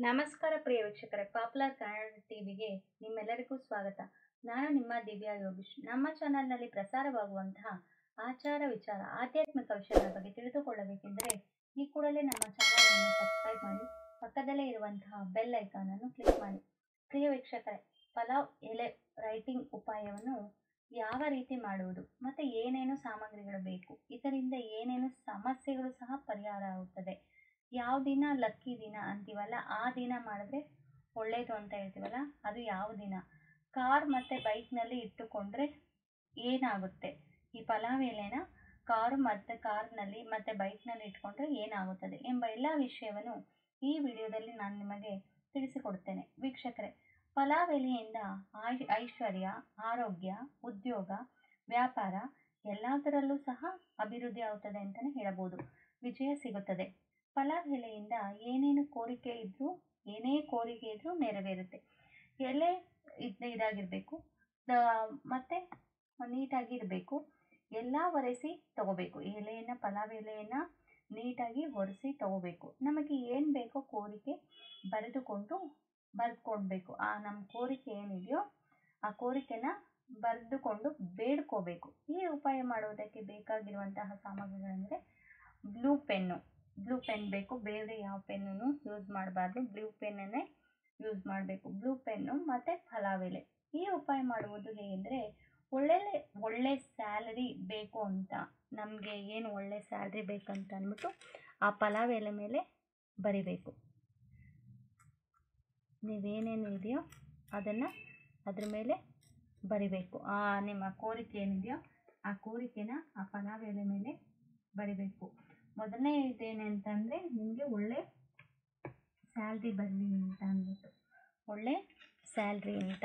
ನಮಸ್ಕಾರ ಪ್ರಿಯ ವೀಕ್ಷಕರೇ ಪಾಪ್ಯುಲರ್ ಕನ್ನಡ ಟಿವಿಗೆ ನಿಮ್ಮೆಲ್ಲರಿಗೂ ಸ್ವಾಗತ ನಾನು ನಿಮ್ಮ ದಿವ್ಯಾ ಯೋಗೀಶ್ ನಮ್ಮ ಚಾನಲ್ನಲ್ಲಿ ಪ್ರಸಾರವಾಗುವಂತಹ ಆಚಾರ ವಿಚಾರ ಆಧ್ಯಾತ್ಮಿಕ ವಿಷಯಗಳ ಬಗ್ಗೆ ತಿಳಿದುಕೊಳ್ಳಬೇಕೆಂದರೆ ಈ ಕೂಡಲೇ ನಮ್ಮ ಚಾನಲನ್ನು ಸಬ್ಸ್ಕ್ರೈಬ್ ಮಾಡಿ ಪಕ್ಕದಲ್ಲೇ ಇರುವಂತಹ ಬೆಲ್ ಐಕಾನ್ ಅನ್ನು ಕ್ಲಿಕ್ ಮಾಡಿ ಪ್ರಿಯ ವೀಕ್ಷಕರೇ ಪಲಾವ್ ಎಲೆ ರೈಟಿಂಗ್ ಉಪಾಯವನ್ನು ಯಾವ ರೀತಿ ಮಾಡುವುದು ಮತ್ತು ಏನೇನು ಸಾಮಗ್ರಿಗಳು ಬೇಕು ಇದರಿಂದ ಏನೇನು ಸಮಸ್ಯೆಗಳು ಸಹ ಪರಿಹಾರ ಆಗುತ್ತದೆ ಯಾವ ದಿನ ಲಕ್ಕಿ ದಿನ ಅಂತೀವಲ್ಲ ಆ ದಿನ ಮಾಡಿದ್ರೆ ಒಳ್ಳೆಯದು ಅಂತ ಹೇಳ್ತೀವಲ್ಲ ಅದು ಯಾವ ದಿನ ಕಾರ್ ಮತ್ತು ಬೈಕ್ನಲ್ಲಿ ಇಟ್ಟುಕೊಂಡ್ರೆ ಏನಾಗುತ್ತೆ ಈ ಪಲಾವ್ ಎಲೆನ ಕಾರು ಮತ್ತು ಕಾರ್ನಲ್ಲಿ ಮತ್ತು ಬೈಕ್ನಲ್ಲಿ ಇಟ್ಕೊಂಡ್ರೆ ಏನಾಗುತ್ತದೆ ಎಂಬ ಎಲ್ಲ ವಿಷಯವನ್ನು ಈ ವಿಡಿಯೋದಲ್ಲಿ ನಾನು ನಿಮಗೆ ತಿಳಿಸಿಕೊಡ್ತೇನೆ ವೀಕ್ಷಕರೇ ಪಲಾವ್ ಎಲೆಯಿಂದ ಆಯ್ ಐಶ್ವರ್ಯ ಆರೋಗ್ಯ ಉದ್ಯೋಗ ವ್ಯಾಪಾರ ಎಲ್ಲದರಲ್ಲೂ ಸಹ ಅಭಿವೃದ್ಧಿ ಆಗುತ್ತದೆ ಅಂತಲೇ ಹೇಳಬಹುದು ವಿಜಯ ಸಿಗುತ್ತದೆ ಪಲಾವ್ ಎಲೆಯಿಂದ ಏನೇನು ಕೋರಿಕೆ ಇದ್ದರೂ ಏನೇ ಕೋರಿಕೆ ಇದ್ದರೂ ನೆರವೇರುತ್ತೆ ಎಲೆ ಇದು ಇದಾಗಿರಬೇಕು ಮತ್ತು ನೀಟಾಗಿ ಇರಬೇಕು ಎಲ್ಲ ಒರೆಸಿ ತಗೋಬೇಕು ಎಲೆಯನ್ನು ಪಲಾವ್ ಎಲೆಯನ್ನು ನೀಟಾಗಿ ಒರೆಸಿ ತಗೋಬೇಕು ನಮಗೆ ಏನು ಬೇಕೋ ಕೋರಿಕೆ ಬರೆದುಕೊಂಡು ಬರೆದುಕೊಡ್ಬೇಕು ಆ ನಮ್ಮ ಕೋರಿಕೆ ಏನಿದೆಯೋ ಆ ಕೋರಿಕೆನ ಬರೆದುಕೊಂಡು ಬೇಡ್ಕೋಬೇಕು ಈ ಉಪಾಯ ಮಾಡುವುದಕ್ಕೆ ಬೇಕಾಗಿರುವಂತಹ ಸಾಮಗ್ರಿಗಳೆಂದರೆ ಬ್ಲೂ ಪೆನ್ನು ಬ್ಲೂ ಪೆನ್ ಬೇಕು ಬೇರೆ ಯಾವ ಪೆನ್ನನ್ನು ಯೂಸ್ ಮಾಡಬಾರ್ದು ಬ್ಲೂ ಪೆನ್ನನ್ನೇ ಯೂಸ್ ಮಾಡಬೇಕು ಬ್ಲೂ ಪೆನ್ನು ಮತ್ತು ಪಲಾವ್ ಎಲೆ ಈ ಉಪಾಯ ಮಾಡುವುದು ಹೇಗೆಂದರೆ ಒಳ್ಳೆ ಒಳ್ಳೆ ಸ್ಯಾಲರಿ ಬೇಕು ಅಂತ ನಮಗೆ ಏನು ಒಳ್ಳೆ ಸ್ಯಾಲ್ರಿ ಬೇಕಂತ ಅಂದ್ಬಿಟ್ಟು ಆ ಪಲಾವ್ ಎಲೆ ಮೇಲೆ ಬರಿಬೇಕು ನೀವೇನೇನು ಇದೆಯೋ ಅದನ್ನು ಅದ್ರ ಮೇಲೆ ಬರಿಬೇಕು ಆ ನಿಮ್ಮ ಕೋರಿಕೆ ಏನಿದೆಯೋ ಆ ಕೋರಿಕೆನ ಆ ಪಲಾವ್ ಎಲೆ ಮೇಲೆ ಬರಿಬೇಕು ಮೊದಲನೇ ಇದೇನಂತಂದರೆ ನಿಮಗೆ ಒಳ್ಳೆ ಸ್ಯಾಲ್ರಿ ಬರಲಿ ಅಂತ ಅಂದ್ಬಿಟ್ಟು ಒಳ್ಳೆ ಸ್ಯಾಲ್ರಿ ಅಂತ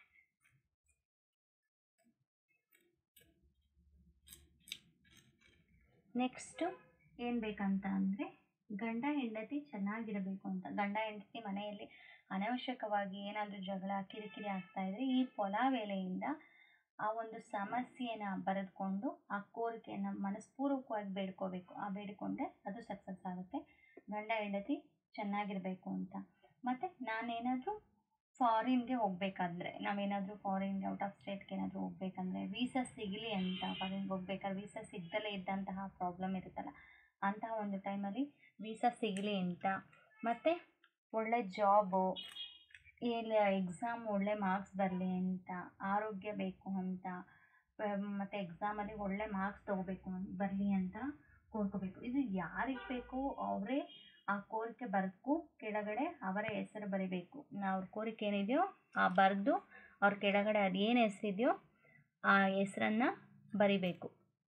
ನೆಕ್ಸ್ಟು ಏನು ಬೇಕಂತ ಅಂದರೆ ಗಂಡ ಹೆಂಡತಿ ಚೆನ್ನಾಗಿರಬೇಕು ಅಂತ ಗಂಡ ಹೆಂಡತಿ ಮನೆಯಲ್ಲಿ ಅನವಶ್ಯಕವಾಗಿ ಏನಾದರೂ ಜಗಳ ಕಿರಿಕಿರಿ ಆಗ್ತಾಯಿದ್ರೆ ಈ ಪಲಾವ್ ಎಲೆಯಿಂದ ಆ ಒಂದು ಸಮಸ್ಯೆನ ಬರೆದುಕೊಂಡು ಆ ಕೋರಿಕೆಯನ್ನು ಮನಸ್ಪೂರ್ವಕವಾಗಿ ಬೇಡ್ಕೋಬೇಕು ಆ ಬೇಡಿಕೊಂಡ್ರೆ ಅದು ಸಕ್ಸಸ್ ಆಗುತ್ತೆ ಗಂಡ ಹೆಂಡತಿ ಚೆನ್ನಾಗಿರಬೇಕು ಅಂತ ಮತ್ತು ನಾನೇನಾದರೂ ಫಾರಿನ್ಗೆ ಹೋಗಬೇಕಾದ್ರೆ ನಾವೇನಾದರೂ ಫಾರಿನ್ಗೆ ಔಟ್ ಆಫ್ ಸ್ಟೇಟ್ಗೆ ಏನಾದರೂ ಹೋಗ್ಬೇಕಂದ್ರೆ ವೀಸಾ ಸಿಗಲಿ ಅಂತ ಫಾರಿನ್ಗೆ ಹೋಗ್ಬೇಕಾದ್ರೆ ವೀಸಾ ಸಿಗದಲೇ ಇದ್ದಂತಹ ಪ್ರಾಬ್ಲಮ್ ಇರುತ್ತಲ್ಲ ಅಂತಹ ಒಂದು ಟೈಮಲ್ಲಿ ವೀಸಾ ಸಿಗಲಿ ಅಂತ ಮತ್ತು ಒಳ್ಳೆ ಜಾಬು ಇಲ್ಲ ಎಕ್ಸಾಮ್ ಒಳ್ಳೆ ಮಾರ್ಕ್ಸ್ ಬರಲಿ ಅಂತ ಆರೋಗ್ಯ ಬೇಕು ಅಂತ ಮತ್ತು ಎಕ್ಸಾಮಲ್ಲಿ ಒಳ್ಳೆ ಮಾರ್ಕ್ಸ್ ತೊಗೋಬೇಕು ಬರಲಿ ಅಂತ ಕೋರ್ಕೋಬೇಕು ಇದು ಯಾರಿಗೆ ಬೇಕು ಅವರೇ ಆ ಕೋರಿಕೆ ಬರೆದು ಕೆಳಗಡೆ ಅವರ ಹೆಸರು ಬರಿಬೇಕು ಅವ್ರ ಕೋರಿಕೆ ಏನಿದೆಯೋ ಆ ಬರೆದು ಅವ್ರ ಕೆಳಗಡೆ ಅದು ಏನು ಹೆಸರಿದೆಯೋ ಆ ಹೆಸ್ರನ್ನು ಬರಿಬೇಕು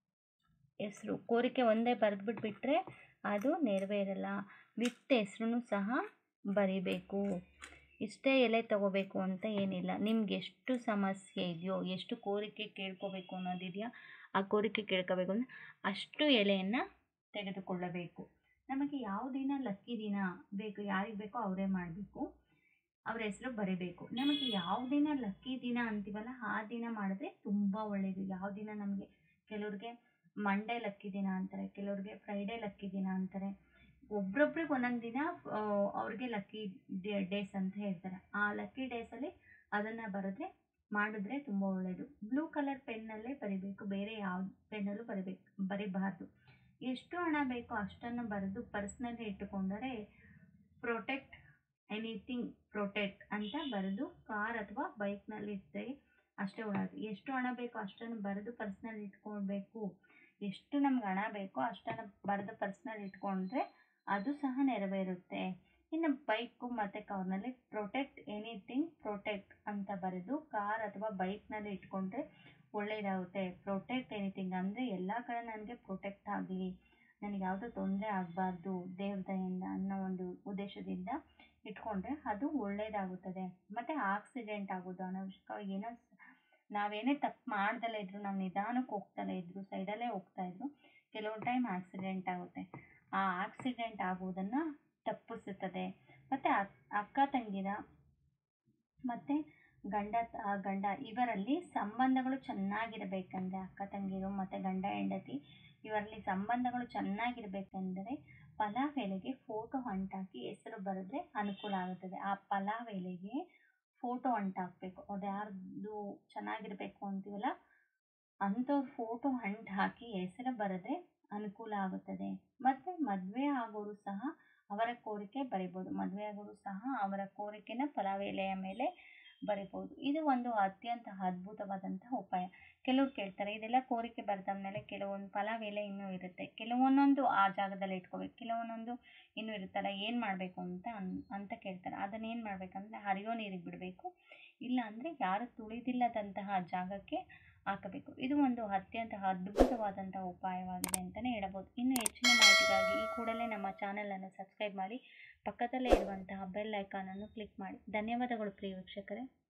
ಹೆಸ್ರು ಕೋರಿಕೆ ಒಂದೇ ಬರೆದ್ಬಿಟ್ಬಿಟ್ರೆ ಅದು ನೆರವೇರಲ್ಲ ವಿತ್ ಹೆಸ್ರು ಸಹ ಬರಿಬೇಕು ಇಷ್ಟೇ ಎಲೆ ತಗೋಬೇಕು ಅಂತ ಏನಿಲ್ಲ ನಿಮ್ಗೆ ಎಷ್ಟು ಸಮಸ್ಯೆ ಇದೆಯೋ ಎಷ್ಟು ಕೋರಿಕೆ ಕೇಳ್ಕೋಬೇಕು ಅನ್ನೋದಿದೆಯಾ ಆ ಕೋರಿಕೆ ಕೇಳ್ಕೋಬೇಕು ಅಂದರೆ ಅಷ್ಟು ಎಲೆಯನ್ನು ತೆಗೆದುಕೊಳ್ಳಬೇಕು ನಮಗೆ ಯಾವ ದಿನ ಲಕ್ಕಿ ದಿನ ಬೇಕು ಯಾರಿಗೆ ಬೇಕೋ ಅವರೇ ಮಾಡಬೇಕು ಅವ್ರ ಹೆಸರು ಬರೀಬೇಕು ನಮಗೆ ಯಾವ ದಿನ ಲಕ್ಕಿ ದಿನ ಅಂತೀವಲ್ಲ ಆ ದಿನ ಮಾಡಿದ್ರೆ ತುಂಬ ಒಳ್ಳೆಯದು ಯಾವ ದಿನ ನಮಗೆ ಕೆಲವ್ರಿಗೆ ಮಂಡೇ ಲಕ್ಕಿ ದಿನ ಅಂತಾರೆ ಕೆಲವ್ರಿಗೆ ಫ್ರೈಡೇ ಲಕ್ಕಿ ದಿನ ಅಂತಾರೆ ಒಬ್ರೊಬ್ರಿಗೆ ಒಂದೊಂದು ದಿನ ಅವ್ರಿಗೆ ಲಕ್ಕಿ ಡೇಸ್ ಅಂತ ಹೇಳ್ತಾರೆ ಆ ಲಕ್ಕಿ ಡೇಸಲ್ಲಿ ಅದನ್ನು ಬರೆದ್ರೆ ಮಾಡಿದ್ರೆ ತುಂಬ ಒಳ್ಳೆಯದು ಬ್ಲೂ ಕಲರ್ ಪೆನ್ನಲ್ಲೇ ಬರಿಬೇಕು ಬೇರೆ ಯಾವ ಪೆನ್ನಲ್ಲೂ ಬರಿಬೇಕು ಬರಿಬಾರ್ದು ಎಷ್ಟು ಹಣ ಬೇಕೋ ಅಷ್ಟನ್ನು ಬರೆದು ಪರ್ಸ್ನಲ್ಲಿ ಇಟ್ಟುಕೊಂಡರೆ ಪ್ರೊಟೆಕ್ಟ್ ಎನಿಥಿಂಗ್ ಪ್ರೊಟೆಕ್ಟ್ ಅಂತ ಬರೆದು ಕಾರ್ ಅಥವಾ ಬೈಕ್ನಲ್ಲಿ ಇಟ್ಟರೆ ಅಷ್ಟೇ ಒಳ್ಳೆಯದು ಎಷ್ಟು ಹಣ ಬೇಕೋ ಅಷ್ಟನ್ನು ಬರೆದು ಪರ್ಸ್ನಲ್ಲಿ ಇಟ್ಕೊಳ್ಬೇಕು ಎಷ್ಟು ನಮ್ಗೆ ಹಣ ಬೇಕೋ ಅಷ್ಟನ್ನು ಬರೆದು ಪರ್ಸ್ನಲ್ಲಿ ಇಟ್ಕೊಂಡ್ರೆ ಅದು ಸಹ ನೆರವೇರುತ್ತೆ ಇನ್ನು ಬೈಕು ಮತ್ತು ಕಾರ್ನಲ್ಲಿ ಪ್ರೊಟೆಕ್ಟ್ ಎನಿಥಿಂಗ್ ಪ್ರೊಟೆಕ್ಟ್ ಅಂತ ಬರೆದು ಕಾರ್ ಅಥವಾ ಬೈಕ್ನಲ್ಲಿ ಇಟ್ಕೊಂಡ್ರೆ ಒಳ್ಳೆಯದಾಗುತ್ತೆ ಪ್ರೊಟೆಕ್ಟ್ ಎನಿಥಿಂಗ್ ಅಂದರೆ ಎಲ್ಲ ಕಡೆ ನನಗೆ ಪ್ರೊಟೆಕ್ಟ್ ಆಗಲಿ ನನಗೆ ಯಾವುದೂ ತೊಂದರೆ ಆಗಬಾರ್ದು ದೇವ್ರ ದಯಿಂದ ಅನ್ನೋ ಒಂದು ಉದ್ದೇಶದಿಂದ ಇಟ್ಕೊಂಡ್ರೆ ಅದು ಒಳ್ಳೆಯದಾಗುತ್ತದೆ ಮತ್ತು ಆಕ್ಸಿಡೆಂಟ್ ಆಗೋದು ಅನವಶ್ಯಕವಾಗಿ ಏನೋ ನಾವೇನೇ ತಪ್ಪು ಮಾಡ್ದಲೇ ಇದ್ದರೂ ನಾವು ನಿಧಾನಕ್ಕೆ ಹೋಗ್ತಲೇ ಇದ್ದರೂ ಸೈಡಲ್ಲೇ ಹೋಗ್ತಾಯಿದ್ರು ಕೆಲವೊಂದು ಟೈಮ್ ಆಕ್ಸಿಡೆಂಟ್ ಆಗುತ್ತೆ ಆ ಆಕ್ಸಿಡೆಂಟ್ ಆಗುವುದನ್ನು ತಪ್ಪಿಸುತ್ತದೆ ಮತ್ತು ಅಕ್ಕ ತಂಗಿರ ಮತ್ತು ಗಂಡ ಗಂಡ ಇವರಲ್ಲಿ ಸಂಬಂಧಗಳು ಚೆನ್ನಾಗಿರಬೇಕಂದ್ರೆ ಅಕ್ಕ ತಂಗಿರು ಮತ್ತು ಗಂಡ ಹೆಂಡತಿ ಇವರಲ್ಲಿ ಸಂಬಂಧಗಳು ಚೆನ್ನಾಗಿರಬೇಕೆಂದರೆ ಪಲಾವ್ ಎಲೆಗೆ ಫೋಟೋ ಅಂಟಾಕಿ ಹೆಸರು ಬರೆದ್ರೆ ಅನುಕೂಲ ಆಗುತ್ತದೆ ಆ ಪಲಾವ್ ಎಲೆಗೆ ಫೋಟೋ ಅಂಟಾಕಬೇಕು ಅದು ಯಾರ್ದು ಚೆನ್ನಾಗಿರಬೇಕು ಅಂತೀವಲ್ಲ ಅಂಥವ್ರ ಫೋಟೋ ಅಂಟು ಹಾಕಿ ಹೆಸರು ಬರೆದ್ರೆ ಅನುಕೂಲ ಆಗುತ್ತದೆ ಮತ್ತು ಮದುವೆ ಆಗೋರು ಸಹ ಅವರ ಕೋರಿಕೆ ಬರಿಬೋದು ಮದುವೆ ಆಗೋರು ಸಹ ಅವರ ಕೋರಿಕೆನ ಪಲಾವ್ ಎಲೆಯ ಮೇಲೆ ಬರಿಬೋದು ಇದು ಒಂದು ಅತ್ಯಂತ ಅದ್ಭುತವಾದಂತಹ ಉಪಾಯ ಕೆಲವ್ರು ಕೇಳ್ತಾರೆ ಇದೆಲ್ಲ ಕೋರಿಕೆ ಬರೆದ ಮೇಲೆ ಕೆಲವೊಂದು ಪಲಾವ್ ಎಲೆ ಇನ್ನೂ ಇರುತ್ತೆ ಕೆಲವೊಂದೊಂದು ಆ ಜಾಗದಲ್ಲಿ ಇಟ್ಕೋಬೇಕು ಕೆಲವೊಂದೊಂದು ಇನ್ನೂ ಇರುತ್ತಲ್ಲ ಏನು ಮಾಡಬೇಕು ಅಂತ ಅನ್ ಅಂತ ಕೇಳ್ತಾರೆ ಅದನ್ನು ಏನು ಮಾಡಬೇಕಂದ್ರೆ ಹರಿಯೋ ನೀರಿಗೆ ಬಿಡಬೇಕು ಇಲ್ಲ ಅಂದರೆ ಯಾರು ತುಳಿದಿಲ್ಲದಂತಹ ಜಾಗಕ್ಕೆ ಹಾಕಬೇಕು ಇದು ಒಂದು ಅತ್ಯಂತ ಅದ್ಭುತವಾದಂಥ ಉಪಾಯವಾಗಿದೆ ಅಂತಲೇ ಹೇಳಬಹುದು ಇನ್ನು ಹೆಚ್ಚಿನ ಮಾಹಿತಿಗಾಗಿ ಈ ಕೂಡಲೇ ನಮ್ಮ ಚಾನಲನ್ನು ಸಬ್ಸ್ಕ್ರೈಬ್ ಮಾಡಿ ಪಕ್ಕದಲ್ಲೇ ಇರುವಂತಹ ಬೆಲ್ ಐಕಾನನ್ನು ಕ್ಲಿಕ್ ಮಾಡಿ ಧನ್ಯವಾದಗಳು ಪ್ರಿಯ ವೀಕ್ಷಕರೇ